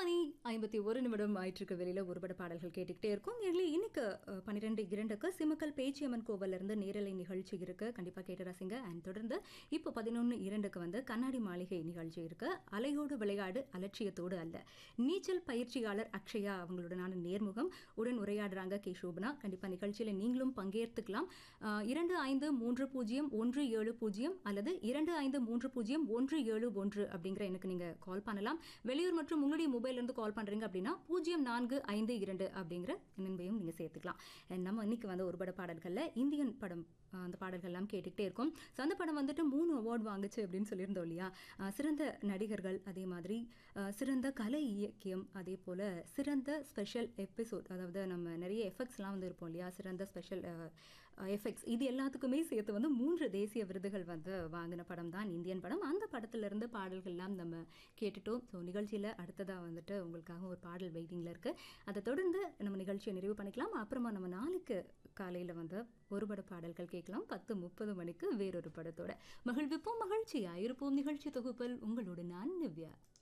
மணி ஐம்பத்தி ஒரு நிமிடம் ஆயிட்டிருக்க வெளியில ஒருபட பாடல்கள் கேட்டுக்கிட்டே இருக்கும் நேரில் இன்னைக்கு அஹ், பன்னிரெண்டு இரண்டுக்கு சிமக்கல் பேச்சியம்மன் கோவில்ல இருந்து நேரலை நிகழ்ச்சி இருக்கு கண்டிப்பா கேட்டு ரசிங்க அண்ட் தொடர்ந்து இப்போ பதினொன்று இரண்டுக்கு வந்து கண்ணாடி மாளிகை நிகழ்ச்சி இருக்கு அலையோடு விளையாடு அலட்சியத்தோடு அல்ல நீச்சல் பயிற்சியாளர் அக்ஷயா அவங்களுடனான நேர்முகம் உடன் உரையாடுறாங்க கே சோபனா கண்டிப்பா நிகழ்ச்சியில நீங்களும் பங்கேற்றுக்கலாம் அஹ், இரண்டு ஐந்து மூன்று பூஜ்ஜியம் ஒன்று ஏழு பூஜ்ஜியம் அல்லது இரண்டு ஐந்து மூன்று பூஜ்ஜியம் ஒன்று ஏழு ஒன்று அப்படிங்கிற எனக்கு நீங்க கால் பண்ணலாம் வெளியூர் மற்றும் உங்களுடைய மொபைல்ல இருந்து கால் பண்றீங்க அப்படின்னா பூஜ்ஜியம் நான்கு ஐந்து இரண்டு அப்படிங்கிற நண்பையும் நீங்க சேர்த்துக்கலாம் And நம்ம இன்னைக்கு வந்து ஒரு பட பாடல்கள்ல இந்தியன் படம் அஹ், அந்த பாடல்கள் எல்லாம் கேட்டுக்கிட்டே இருக்கும் ஸோ அந்த படம் வந்துட்டு மூணு அவார்ட் வாங்குச்சு அப்படின்னு சொல்லியிருந்தோம் இல்லையா அஹ், சிறந்த நடிகர்கள் அதே மாதிரி அஹ், சிறந்த கலை இயக்கியம் அதே போல சிறந்த ஸ்பெஷல் எபிசோட் அதாவது நம்ம நிறைய எஃபெக்ட்ஸ்லாம் வந்து இருப்போம் இல்லையா சிறந்த ஸ்பெஷல் எஃபெக்ட்ஸ் இது எல்லாத்துக்குமே சேர்த்து வந்து மூன்று தேசிய விருதுகள் வந்து வாங்கின படம் தான் இந்தியன் படம் அந்த படத்துல இருந்து பாடல்கள்லாம் நம்ம கேட்டுட்டோம் ஸோ நிகழ்ச்சியில் அடுத்ததாக வந்துட்டு உங்களுக்காக ஒரு பாடல் வெயிட்டிங்கில் இருக்குது அதை தொடர்ந்து நம்ம நிகழ்ச்சியை நிறைவு பண்ணிக்கலாம் அப்புறமா நம்ம நாளைக்கு காலையில் வந்து ஒரு பட பாடல்கள் கேட்கலாம் பத்து முப்பது மணிக்கு வேறொரு படத்தோட மகிழ்விப்போம் மகிழ்ச்சியா இருப்போம் நிகழ்ச்சி தொகுப்பில் உங்களோட நான் நிவ்யா